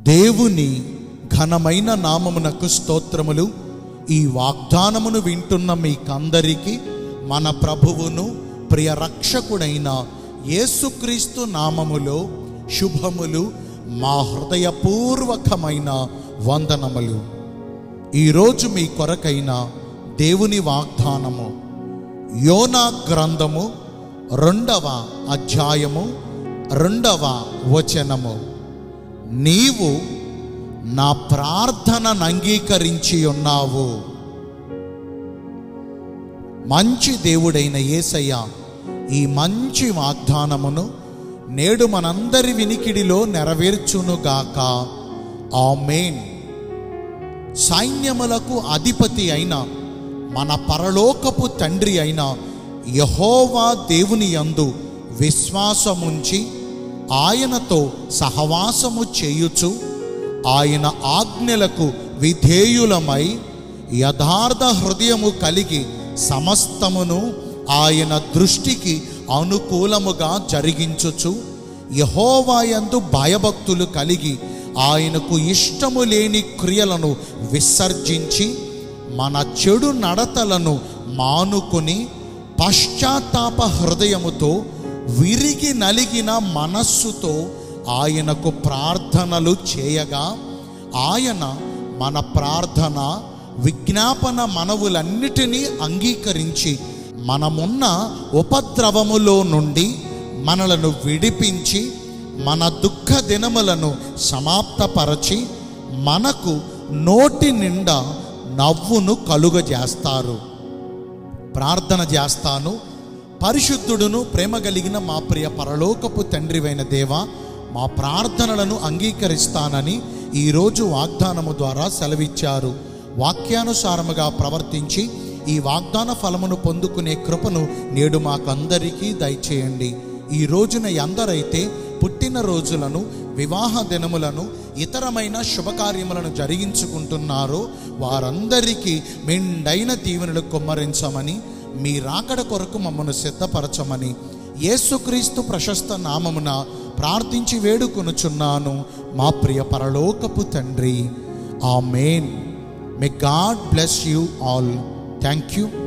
దేవుని ఘనమైన నామమునకు స్తోత్రములు ఈ వాగ్దానమును వింటున్న మీకందరికీ మన ప్రభువును ప్రియ రక్షకుడైన యేసుక్రీస్తు నామములో శుభములు మా హృదయపూర్వకమైన వందనములు ఈరోజు మీ కొరకైన దేవుని వాగ్దానము యోనా గ్రంథము రెండవ అధ్యాయము రెండవ వచనము నీవు నా ప్రార్థనను అంగీకరించి ఉన్నావు మంచి దేవుడైన యేసయ్య ఈ మంచి వాగ్దానమును నేడు మనందరి వినికిడిలో నెరవేర్చునుగాక ఆమేన్ సైన్యములకు అధిపతి అయిన మన పరలోకపు తండ్రి అయిన యహోవా దేవుని యందు విశ్వాసముంచి ఆయనతో సహవాసము చేయుచు ఆయన ఆజ్ఞలకు విధేయులమై యథార్థ హృదయము కలిగి సమస్తమును ఆయన దృష్టికి అనుకూలముగా జరిగించుచు యహోవాయందు భయభక్తులు కలిగి ఆయనకు ఇష్టము లేని క్రియలను విసర్జించి మన చెడు నడతలను మానుకొని పశ్చాత్తాప హృదయముతో విరిగి నలిగిన మనస్సుతో ఆయనకు ప్రార్థనలు చేయగా ఆయన మన ప్రార్థన విజ్ఞాపన మనవులన్నిటినీ అంగీకరించి మనమున్న ఉపద్రవములో నుండి మనలను విడిపించి మన దుఃఖ దినములను సమాప్తపరచి మనకు నోటి నిండా నవ్వును కలుగజేస్తారు ప్రార్థన చేస్తాను పరిశుద్ధుడును ప్రేమ కలిగిన మా ప్రియ పరలోకపు తండ్రివైన దేవ మా ప్రార్థనలను అంగీకరిస్తానని ఈరోజు వాగ్దానము ద్వారా సెలవిచ్చారు వాక్యానుసారముగా ప్రవర్తించి ఈ వాగ్దాన ఫలమును పొందుకునే కృపను నేడు మాకందరికీ దయచేయండి ఈ రోజున ఎందరైతే పుట్టిన రోజులను వివాహ దినములను ఇతరమైన శుభకార్యములను జరిగించుకుంటున్నారో వారందరికీ మెండైన దీవెనలు కుమ్మరించమని మీ రాకడ కొరకు మమ్మను సిద్ధపరచమని యేసుక్రీస్తు ప్రశస్త నామమున ప్రార్థించి వేడుకొనుచున్నాను మా ప్రియ పరలోకపు తండ్రి amen may God bless you all thank you